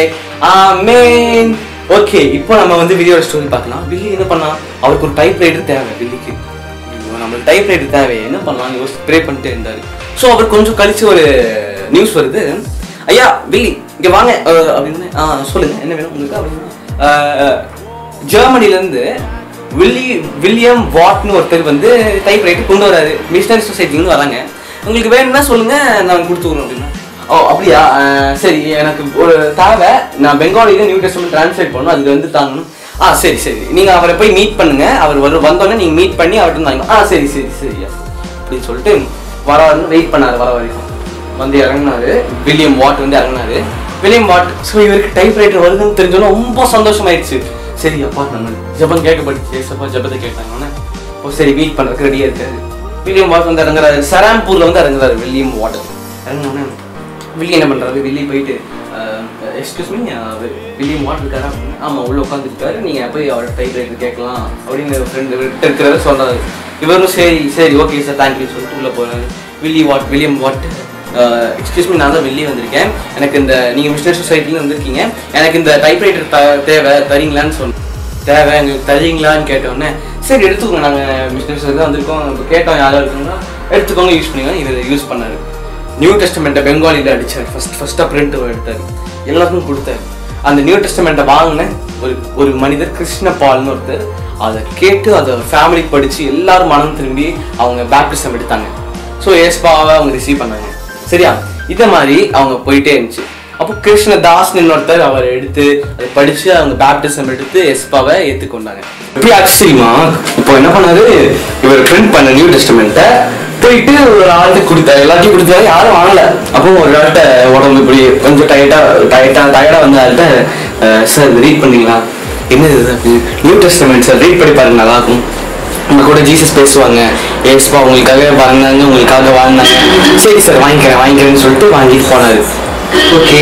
ஆமேன் ஓகே இப்போ நம்ம வந்து வில்லியோட ஸ்டோரி பார்க்கலாம் வில்லி என்ன பண்ணா அவருக்கு ஒரு டைப் ரைட்டர் தேவை வில்லிக்கு ஐயோ, நம்மளுக்கு டைப் ரைட்டர் தேவை என்ன பண்ணலாம் யோசிச்சு ப்ரே பண்ணிட்டு இருந்தாரு ஸோ அவர் கொஞ்சம் கழிச்சு ஒரு நியூஸ் வருது ஐயா வில்லி இங்க வாங்க அஹ், அப்படின்னு ஆ சொல்லுங்க என்ன வேணும் உங்களுக்கு அப்படின்னு அஹ், ஜெர்மனில இருந்து வில்லி வில்லியம் வாட்னு ஒருத்தர் வந்து டைப் ரைட்டர் கொண்டு வராரு மிஷனரி சொசைட்டின்னு வராங்க உங்களுக்கு வேணும்னா சொல்லுங்க நான் கொடுத்துக்கிறோம் அப்படின்னா ஓ அப்படியா அஹ், சரி எனக்கு ஒரு தேவை நான் பெங்காலில நியூ டெஸ்ட்மெண்ட் ட்ரான்ஸ்லேட் பண்ணணும் அதுக்கு வந்து தாங்கணும் ஆ சரி சரி நீங்க அவரை போய் மீட் பண்ணுங்க அவர் வரு வந்தோடனே நீங்க மீட் பண்ணி அவர்கிட்ட வாங்க ஆ சரி சரி சரி அப்படின்னு சொல்லிட்டு வர வரணும் வெயிட் பண்ணாரு வர வரைக்கும் வந்து இறங்குனாரு வில்லியம் வாட் வந்து இறங்குனாரு வில்லியம் வாட் ஸோ இவருக்கு டைப் ரைட்டர் வருதுன்னு தெரிஞ்சோன்னா ரொம்ப சந்தோஷமாயிடுச்சு சரி அப்பா நம்ம ஜபம் கேட்கப்பட்டுச்சு ஏசப்பா ஜபத்தை கேட்டாங்கன்னா ஓ சரி வெயிட் பண்ணுறதுக்கு ரெடியாக இருக்காரு வில்லியம் வாட் வந்து இறங்குறாரு சராம்பூர்ல வந்து இறங்குறாரு வில்லியம் வாட் இறங்கினோடனே வில்லி என்ன பண்றாரு வில்லி போயிட்டு எக்ஸ்கியூஸ் மீ வில்லியம் வாட் இருக்காரா அப்படின்னு ஆமா உள்ள உட்காந்துருக்காரு நீங்க போய் அவரோட டைப் ரைட்டர் கேட்கலாம் அப்படின்னு ஃப்ரெண்டு இருக்கிறத சொல்றாரு இவரும் சரி சரி ஓகே சார் தேங்க்யூ சொல்லிட்டு உள்ள போறாரு Willie Watt William Watt excuse me நான் தான் வெளியே வந்திருக்கேன் எனக்கு இந்த நீங்கள் மிஷினரி சொசைட்டில வந்திருக்கீங்க எனக்கு இந்த டைப்ரைட்டர் த தேவை தரீங்களான்னு சொன்னேன் தேவை எங்களுக்கு தரீங்களான்னு கேட்டோன்னே சரி எடுத்துக்கோங்க நாங்கள் மிஷினரி சொசைட்டி தான் வந்திருக்கோம் இப்போ கேட்டோம் யாராவது இருக்குங்கன்னா எடுத்துக்கோங்க யூஸ் பண்ணிக்கோங்க இவர் யூஸ் பண்ணாரு நியூ டெஸ்டமெண்ட்டை பெங்காலியில் அடிச்சார் ஃபர்ஸ்ட் ஃபர்ஸ்ட்டாக பிரிண்ட் எடுத்தார் எல்லாருக்கும் கொடுத்தாரு அந்த நியூ டெஸ்டமெண்ட்டை வாங்கின ஒரு ஒரு மனிதர் கிருஷ்ண பால்னு ஒருத்தர் அதை கேட்டு அதை ஃபேமிலி படித்து எல்லாரும் மனம் திரும்பி அவங்க பேப்டிசம் எடுத்தாங்க ஸோ ஏஸ்பாவை அவங்க ரிசீவ் பண்ணாங்க சரியா இதை மாதிரி அவங்க போயிட்டே இருந்துச்சு அப்போ கிருஷ்ணதாஸ் இன்னொருத்தர் அவர் எடுத்து அதை படிச்சு அவங்க பேப்டிசம் எடுத்து எஸ்பாவை ஏற்றுக்கொண்டாங்க எப்படி ஆச்சு தெரியுமா இப்போ என்ன பண்ணாரு இவர் பிரிண்ட் பண்ண நியூ டெஸ்டமெண்ட்டை போயிட்டு ஒரு ஆளுக்கு கொடுத்தாரு எல்லாத்தையும் கொடுத்தாரு யாரும் வாங்கல அப்போ ஒரு ஆள்கிட்ட உடம்பு இப்படி கொஞ்சம் டைட்டா டைட்டா டயர்டா வந்து ஆள்கிட்ட சார் ரீட் பண்ணீங்களா என்னது இது அப்படின்னு நியூ டெஸ்டமெண்ட் சார் ரீட் பண்ணி பாருங்க நல்லா இருக்கும் உங்க கூட ஜீசஸ் பேசுவாங்க ஏஸ்பா உங்களுக்காக வந்தாங்க உங்களுக்காக வாழ்ந்தாங்க சரி சார் வாங்கிக்கிறேன் வாங்கிக்கிறேன்னு சொல்லிட்டு வாங்கிட்டு போனாரு ஓகே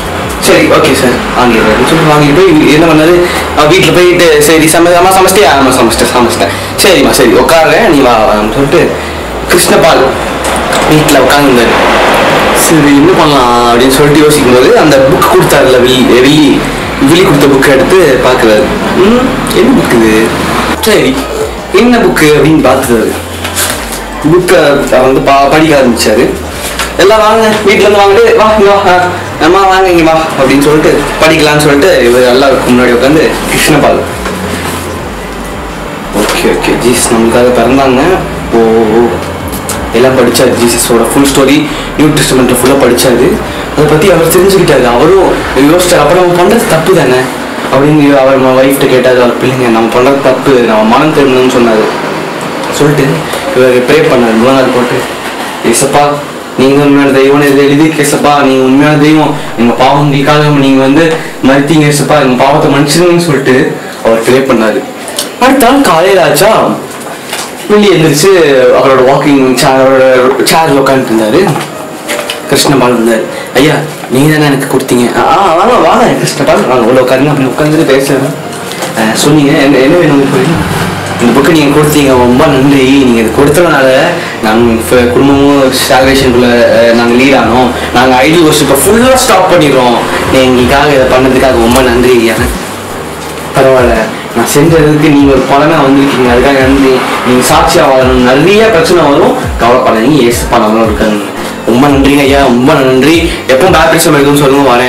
சரி ஓகே சார் வாங்கிடுறேன் சொல்லி வாங்கிட்டு போய் என்ன பண்ணாரு அவ வீட்டில் போயிட்டு சரி சம அம்மா சமைச்சிட்டியா ஆமாம் சமைச்சிட்டேன் சமைச்சிட்டேன் சரிம்மா சரி உட்காருறேன் நீ வா வான்னு சொல்லிட்டு கிருஷ்ணபால் வீட்டில் உட்காந்துருந்தாரு சரி என்ன பண்ணலாம் அப்படின்னு சொல்லிட்டு யோசிக்கும் போது அந்த புக் கொடுத்தாருல வில்லி வில்லி வில்லி கொடுத்த புக்கை எடுத்து பார்க்குறாரு ம் என்ன புக் இது சரி என்ன புக்கு அப்படின்னு பார்த்துறாரு புக்கை வந்து பா படிக்க ஆரம்பிச்சாரு எல்லாம் வாங்க வீட்ல இருந்து வாங்கிட்டு வா இங்க வா ஆ, அம்மா வாங்க இங்க வா அப்படின்னு சொல்லிட்டு படிக்கலாம்னு சொல்லிட்டு இவர் எல்லாருக்கும் முன்னாடி உட்காந்து கிருஷ்ணபால் ஓகே ஓகே ஜீசஸ் நம்மளுக்காக பிறந்தாங்க ஓ ஓ. எல்லாம் படிச்சாரு ஜீசஸோட ஃபுல் ஸ்டோரி நியூ டெஸ்டமெண்ட் ஃபுல்லாக படிச்சாரு அதை பற்றி அவர் தெரிஞ்சுக்கிட்டாரு அவரும் யோசிச்சார் அப்போ நம்ம பண்ணுறது தப்பு தானே அப்படின்னு அவர் ஒய்ஃப்ட்ட கேட்டாரு அவர் பிள்ளைங்க நம்ம பண்ணுறது தப்பு நம்ம மனம் திரும்பணும்னு சொன்னாரு சொல்லிட்டு இவர் ப்ரே பண்ணார் முழங்கால் போட்டு ஏசப்பா நீங்க உண்மையான தெய்வம் இதில் எழுதி கேசப்பா நீங்க உண்மையான தெய்வம் எங்க பாவங்களுக்காக நீங்க வந்து மறுத்தீங்க ஏசப்பா எங்க பாவத்தை மன்னிச்சிருங்கன்னு சொல்லிட்டு அவர் ப்ரே பண்ணாரு அடுத்த நாள் காலையில ஆச்சா வெளியே எழுந்திரிச்சு அவரோட வாக்கிங் அவரோட சேர்ல உட்காந்துட்டு இருந்தாரு கிருஷ்ணபால் வந்தார் ஐயா நீங்க தானே எனக்கு கொடுத்தீங்க ஆ வாங்க வாங்க கிருஷ்ணபால் வாங்க உள்ள உட்காருங்க அப்படி உட்காந்துட்டு பேசுறேன் அஹ் சொன்னீங்க என்ன என்ன வேணும் உங்களுக்கு இந்த புக்கு நீங்கள் கொடுத்தீங்க ரொம்ப நன்றி நீங்கள் இது கொடுத்ததுனால நாங்கள் குடும்பமும் சால்வேஷனுக்குள்ள நாங்கள் லீட் ஆனோம் நாங்கள் ஐடியல் வருஷத்தை ஃபுல்லாக ஸ்டாப் பண்ணிடுறோம் நீங்கள் எங்களுக்காக இதை பண்ணதுக்காக ரொம்ப நன்றி ஐயா பரவாயில்ல நான் செஞ்சதுக்கு நீங்க ஒரு பலனா வந்திருக்கீங்க அதுக்காக நன்றி நீங்க சாட்சியா வாழணும் நிறைய பிரச்சனை வரும் கவலைப்படாதீங்க ஏசு பணம் இருக்காங்க ரொம்ப நன்றிங்க ஐயா ரொம்ப நன்றி எப்போ பேப்டிசம் எடுக்குன்னு சொல்லுங்க வரேன்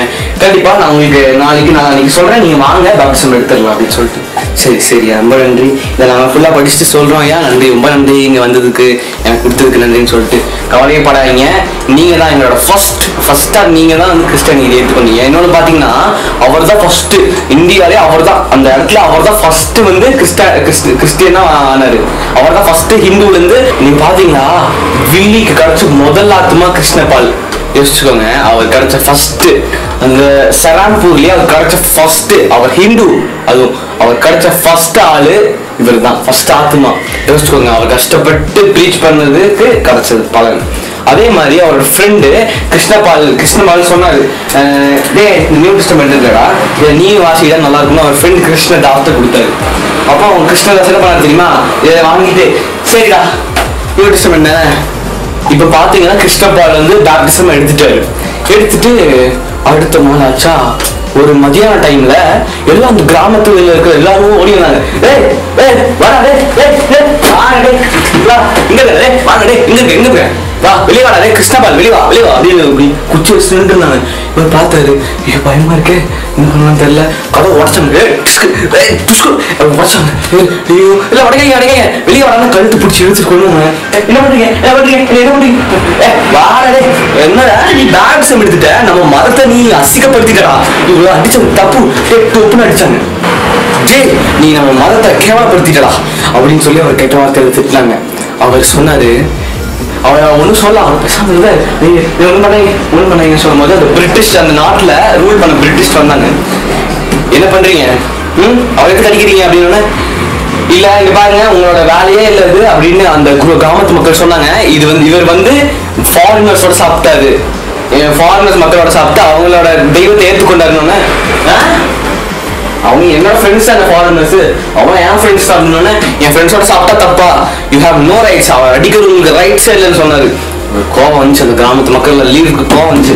கண்டிப்பா நான் உங்களுக்கு நாளைக்கு நான் நாளைக்கு சொல்றேன் நீங்க வாங்க பேப்டிசம் எடுத்துடலாம் அப்படின்னு சொல்லிட்டு சரி சரி ரொம்ப நன்றி இதை நாங்கள் ஃபுல்லாக படிச்சுட்டு சொல்றோம் ஐயா நன்றி ரொம்ப நன்றி இங்க வந்ததுக்கு எனக்கு கொடுத்ததுக்கு நன்றின்னு சொல்லிட்டு கவலையே படாதீங்க நீங்க தான் எங்களோட ஃபர்ஸ்ட் ஃபர்ஸ்டா நீங்க தான் வந்து கிறிஸ்டியன் ஏற்றுக்கொண்டீங்க இன்னொன்று பார்த்தீங்கன்னா அவர் தான் ஃபர்ஸ்ட் இந்தியாலே அவர் தான் அந்த இடத்துல அவர் தான் ஃபர்ஸ்ட் வந்து கிறிஸ்ட கிறிஸ்து கிறிஸ்டியனா ஆனாரு அவர் தான் ஃபர்ஸ்ட் ஹிந்துல இருந்து நீங்க பாத்தீங்களா வில்லிக்கு கிடைச்ச முதல் ஆத்மா கிருஷ்ணபால் யோசிச்சுக்கோங்க அவர் கிடைச்ச ஃபர்ஸ்ட் அந்த சரான்பூர்லயே அவர் கிடைச்ச ஃபர்ஸ்ட் அவர் ஹிந்து அதுவும் அவர் கிடைச்ச ஃபர்ஸ்ட் ஆளு இவர் தான் ஃபர்ஸ்ட் ஆத்மா யோசிச்சுக்கோங்க அவர் கஷ்டப்பட்டு ப்ரீச் பண்ணதுக்கு கிடைச்சது பலன் அதே மாதிரி அவரோட ஃப்ரெண்டு கிருஷ்ணபால் கிருஷ்ணபால் சொன்னாரு அஹ், டேய் இந்த நியூ கிருஷ்ணம் எடுத்துக்கடா இதை நீ வாசிக்கிட்டா நல்லா இருக்கும்னு அவர் ஃப்ரெண்ட் கிருஷ்ணதாஸ்த்தை கொடுத்தாரு அப்போ அவன் கிருஷ்ணதாஸ் என்ன பண்ணாரு தெரியுமா இதை வாங்கிட்டு சரிடா நியூ கிருஷ்ணம் என்ன இப்ப பாத்தீங்கன்னா கிருஷ்ணபால் வந்து பேப்டிசம் எடுத்துட்டாரு எடுத்துட்டு அடுத்த நாள் ஆச்சா ஒரு மதியான டைம்ல எல்லாம் அந்த கிராமத்துல இருக்கிற எல்லாரும் ஓடி வந்தாங்க ஏய் ஏய் வாடா டேய் ஏய் ஏய் வாடா டேய் வா இங்க இருக்க டேய் வாடா டேய் இங்க இருக்க இங்க இருக்க வா வெளிய வாடா டேய் கிருஷ்ணபால் வெளிய வா வெளிய வா அப்படின்னு இப்படி குச்சி வச்சு நின்று இருந்தாங்க இவர் பார்த்தாரு ஐயோ பயமா இருக்கே என்ன பண்ணலாம் தெரியல கதவை உடச்சாங்க ஏய் டுஸ்கு, ஏய் டுஸ்கு அப்படி உடச்சாங்க ஏய், ஐயோ இல்ல உடைக்காங்க உடைக்காங்க வெளிய வாடான்னு கழுத்து பிடிச்சி இழுத்து கொண்டு வந்தாங்க ஏய், என்ன பண்றீங்க என்ன பண்றீங்க என்ன பண்றீங்க ஏய், வாடா டேய் என்னடா நீ பேப்டிசம் எடுத்துட்ட நம்ம மதத்தை நீ அசிங்கப்படுத்திட்டடா இவ்வளவு அடிச்சது தப்பு டேய் டொப்புன்னு அடிச்சாங்க ஜெய் நீ நம்ம மதத்தை கேவலப்படுத்திட்டடா அப்படின்னு சொல்லி அவர் கெட்ட வார்த்தையில திட்டினாங்க அவர் சொன்னாரு அவர் ஒன்றும் சொல்ல அவர் பேசாம இருந்த நீ நீ ஒன்றும் பண்ணீங்க ஒன்றும் பண்ணீங்கன்னு சொல்லும்போது அந்த பிரிட்டிஷ் அந்த நாட்டில் ரூல் பண்ண பிரிட்டிஷ் வந்தாங்க என்ன பண்றீங்க ம் அவருக்கு அடிக்கிறீங்க அப்படின்னு இல்ல இங்க பாருங்க உங்களோட வேலையே இல்ல இது அப்படின்னு அந்த குரு- கிராமத்து மக்கள் சொன்னாங்க இது வந்து இவர் வந்து ஃபாரினர்ஸோட சாப்பிட்டாரு ஃபாரினர்ஸ் மக்களோட சாப்பிட்டு அவங்களோட தெய்வத்தை ஏற்றுக்கொண்டாருன்னு அவங்க என்னோட ஃப்ரெண்ட்ஸ் அந்த ஃபாரினர்ஸ் அவங்க என் ஃப்ரெண்ட்ஸ் சாப்பிடணும்னு என் ஃப்ரெண்ட்ஸோட சாப்பிட்டா தப்பா யூ ஹேவ் நோ ரைட்ஸ் அவர் அடிக்கிறது உங்களுக்கு ரைட்ஸ் இல்லைன்னு சொன்னாரு ஒரு கோவம் வந்துச்சு அந்த கிராமத்து மக்கள் லீவுக்கு கோவம் வந்துச்சு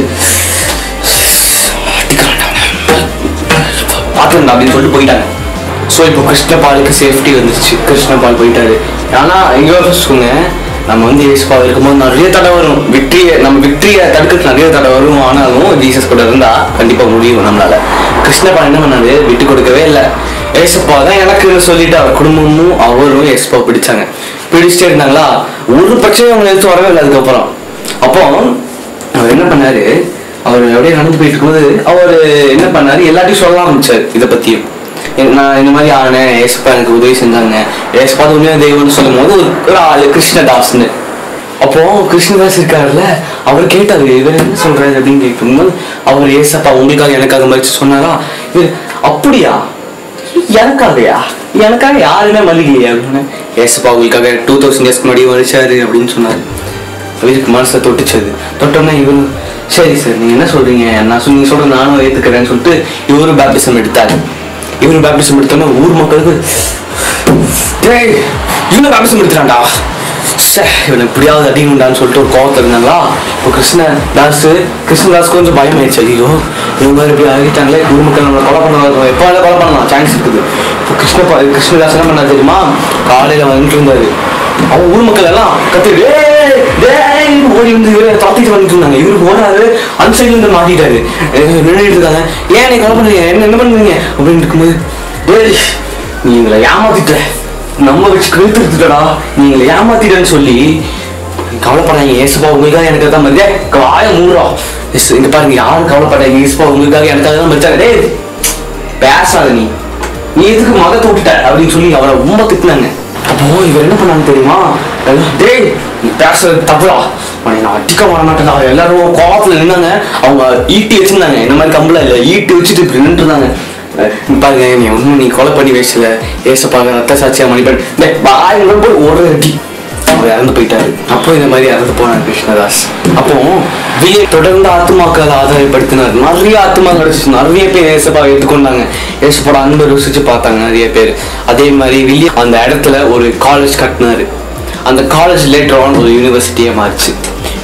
பார்த்துருந்தா அப்படின்னு சொல்லிட்டு போயிட்டாங்க ஸோ இப்போ கிருஷ்ணபாலுக்கு சேஃப்டி வந்துச்சு கிருஷ்ணபால் போயிட்டாரு ஆனா எங்க யோசிச்சுக்கோங்க நம்ம வந்து ஏசுப்பா இருக்கும்போது நிறைய தடை வரும் விக்டரியை நம்ம விக்டரியை தடுக்கிறதுக்கு நிறைய தடை வரும் ஆனாலும் ஜீசஸ் கூட இருந்தா கண்டிப்பா முடியும் நம்மளால கிருஷ்ணபால் என்ன பண்ணாரு விட்டு கொடுக்கவே இல்லை ஏசப்பா தான் எனக்குன்னு சொல்லிட்டு அவர் குடும்பமும் அவரும் ஏசப்பா பிடிச்சாங்க பிடிச்சிட்டே இருந்தாங்களா ஒரு பிரச்சனையும் அவங்க எடுத்து வரவே இல்லை அதுக்கப்புறம் அப்போ அவர் என்ன பண்ணாரு அவர் அப்படியே நடந்து போயிட்டு இருக்கும்போது அவர் என்ன பண்ணாரு எல்லாத்தையும் சொல்ல ஆரம்பிச்சாரு இதை பத்தியும் எ- நான் இந்த மாதிரி ஆனேன் ஏசப்பா எனக்கு உதவி செஞ்சாங்க ஏசப்பா அது உண்மையான தெய்வம்னு சொல்லும் போது ஒரு ஒரு ஆளு கிருஷ்ணதாஸ்னு அப்போ கிருஷ்ணதாஸ் இருக்காருல்ல அவர் கேட்டாரு இவர் என்ன சொல்றாரு அப்படின்னு கேட்கும்போது அவர் ஏசப்பா உங்களுக்காக எனக்காக மறிச்சு சொன்னாரா இவர் அப்படியா எனக்காகயா எனக்காக யாருமே மல்லிகையா அப்படின்னு ஏசப்பா உங்களுக்காக டூ தௌசண்ட் இயர்ஸ்க்கு முன்னாடி மறிச்சாரு அப்படின்னு சொன்னாரு அவருக்கு மனசை தொட்டுச்சது தொட்டோன்னே இவரு சரி சார் நீங்க என்ன சொல்றீங்க நான் சொல்லி நீங்க சொல்ற நானும் ஏத்துக்கிறேன்னு சொல்லிட்டு இவரு பேப்டிசம் எடுத்தாரு இவரு பேப்டிசம் எடுத்தோன்னே ஊர் மக்களுக்கு டேய் இவனை பேப்டிசம் எடுத்துட்டான்டா ச்சே, இவனை எப்படியாவது அடிக்கணும்டான்னு சொல்லிட்டு ஒரு கோவத்தில் இருந்தாங்களா இப்போ கிருஷ்ணதாஸ் கிருஷ்ணதாஸ் கொஞ்சம் பயம் ஆயிடுச்சு ஐயோ இவங்க மாதிரி இப்படி ஆகிட்டாங்களே ஊர் மக்கள் நம்மளை கொலை பண்ண எப்போ வேணா கொலை பண்ணலாம் சான்ஸ் இருக்குது இப்போ கிருஷ்ண கிருஷ்ணதாஸ் என்ன பண்ணா தெரியுமா காலையில வந்துட்டு இருந்தாரு அவன் ஊர் மக்கள் எல்லாம் கத்தி டேய் டேய் ஓடி வந்து இவரை தாத்திட்டு வந்துட்டு இருந்தாங்க இவருக்கு ஓடாது அந்த சைடுல இருந்து மாட்டிட்டாரு நின்றுட்டு இருக்காங்க ஏன் நீ கொலை பண்ணுறீங்க என்ன என்ன பண்ணுறீங்க அப்படின்னு இருக்கும்போது டேய் நீ எங்களை ஏமாத்திட்ட நம்ம வச்சு கழுத்து எடுத்துட்டடா நீ எங்களை ஏமாத்திட்டேன்னு சொல்லி கவலைப்படாதீங்க ஏசுப்பா உங்களுக்காக எனக்கு தான் மரியாதை வாய மூடுறா எஸ் இங்க பாருங்க யாரும் கவலைப்படாதீங்க ஏசுப்பா உங்களுக்காக எனக்காக தான் மரிச்சாங்க டேய் பேசாத நீ நீ எதுக்கு மதத்தை விட்டுட்ட அப்படின்னு சொல்லி அவரை ரொம்ப திட்டினாங்க அப்போ இவர் என்ன பண்ணாங்க தெரியுமா எல்லாம், டேய் நீ பேசுறது தப்புடா உன்னை நான் அடிக்க வர மாட்டேன் அவர் எல்லாரும் கோவத்துல நின்னாங்க அவங்க ஈட்டி வச்சிருந்தாங்க இந்த மாதிரி கம்பளம் இல்லை ஈட்டி வச்சுட்டு இப்படி நின்று இருந்தாங்க அஹ் பாருங்க நீ ஒன்றும் நீ கொலை பண்ணி வச்சல ஏசப்பாங்க ரத்த சாட்சியா மணிப்பன் டேய் வாய் உள்ள போய் ஒரு அடி அவர் இறந்து போயிட்டாரு அப்போ இந்த மாதிரி இறந்து போனார் கிருஷ்ணதாஸ் அப்போ விஜய தொடர்ந்து ஆத்மாக்களை ஆதாரப்படுத்தினார் நிறைய ஆத்மா கிடைச்சிச்சு நிறைய பேர் ஏசப்பா ஏற்றுக்கொண்டாங்க ஏசப்போட அன்பை ருசிச்சு பார்த்தாங்க நிறைய பேர் அதே மாதிரி வில்லியம் அந்த இடத்துல ஒரு காலேஜ் கட்டினாரு அந்த காலேஜ் லேட்டர் ஆன் ஒரு யூனிவர்சிட்டியே மாறிச்சு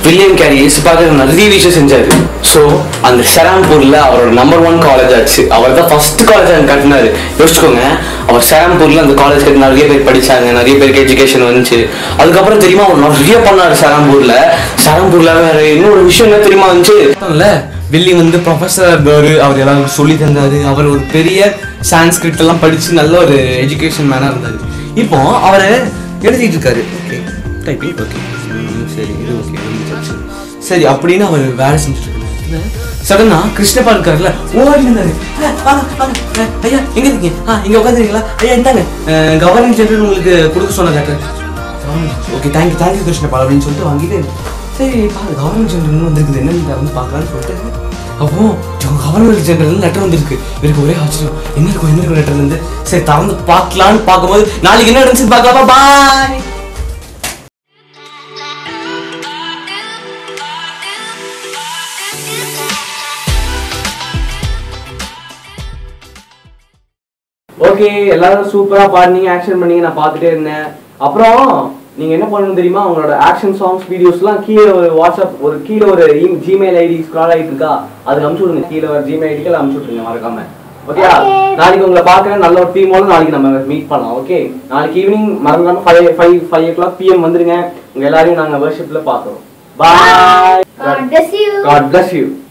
வில்லியம் கேரி இயேசுப்பாக நிறைய விஷயம் செஞ்சாரு ஸோ அந்த ஷராம்பூர்ல அவரோட நம்பர் ஒன் காலேஜ் ஆச்சு அவர் தான் ஃபர்ஸ்ட் காலேஜ் அங்கே கட்டினாரு யோசிச்சுக்கோங்க அவர் ஷராம்பூர்ல அந்த காலேஜ் கட்டி நிறைய பேர் படிச்சாங்க நிறைய பேருக்கு எஜுகேஷன் வந்துச்சு அதுக்கப்புறம் தெரியுமா அவர் நிறைய பண்ணாரு ஷராம்பூர்ல ஷராம்பூர்ல வேற இன்னொரு விஷயம் என்ன தெரியுமா வந்துச்சு இல்ல வில்லி வந்து ப்ரொஃபஸர் இருந்தாரு அவர் எல்லாருக்கும் சொல்லி தந்தாரு அவர் ஒரு பெரிய சான்ஸ்கிரிட் எல்லாம் படிச்சு நல்ல ஒரு எஜுகேஷன் மேனா இருந்தாரு இப்போ அவர் எழுதிட்டு இருக்காரு ஓகே டைப்பிங் ஓகே சரி இது ஓகே சரி அப்படின்னு அவர் வேலை செஞ்சுட்டு இருக்காரு சடனா கிருஷ்ணப்பா இருக்காருல்ல ஓடி இருந்தாரு "அஹ், வாங்க, வாங்க, அஹ், ஐயா எங்க இருக்கீங்க ஆ இங்க உட்காந்துருக்கீங்களா ஐயா இந்தாங்க கவர்மெண்ட் ஜெனரல் உங்களுக்கு கொடுக்க சொன்ன letter okay thank you thank you Krishnappa அப்படின்னு சொல்லிட்டு வாங்கிட்டு சரி பாரு கவர்மெண்ட் ஜெனரல் வந்திருக்குது என்னன்னு வந்து பார்க்கலாம்னு சொல்லிட்டு அப்போ கவர்மெண்ட் ஜெனரல் லெட்டர் வந்திருக்கு இவருக்கு ஒரே ஆச்சரியம் என்ன இருக்கும் என்ன இருக்கும் லெட்டர்ல இருந்து சரி திறந்து பார்க்கலான்னு பார்க்கும்போது நாளைக்கு என்ன நடந்துச்சு பார்க்கலாமா பாய் ஓகே எல்லாரும் சூப்பரா பாடுனீங்க ஆக்ஷன் பண்ணீங்க நான் பார்த்துட்டே இருந்தேன் அப்புறம் நீங்க என்ன பண்ணணும் தெரியுமா உங்களோட ஆக்ஷன் சாங்ஸ் வீடியோஸ்லாம் கீழே ஒரு வாட்ஸ்அப் ஒரு கீழே ஒரு ஜிமெயில் ஐடி ஸ்க்ரால் ஆயிட்டு இருக்கா அதுக்கு அனுப்பிச்சு விடுங்க கீழே ஒரு ஜிமெயில் ஐடிக்கு அனுப்பிச்சு விட்டுருங்க மறக்காம ஓகேயா நாளைக்கு உங்களை பார்க்குறேன் நல்ல ஒரு டீமோட நாளைக்கு நம்ம மீட் பண்ணலாம் ஓகே நாளைக்கு ஈவினிங் மறந்துடாம five five five o'clock PM வந்துருங்க உங்க எல்லாரையும் நாங்க வர்ஷிப்ல பார்க்குறோம் bye God bless you. God bless you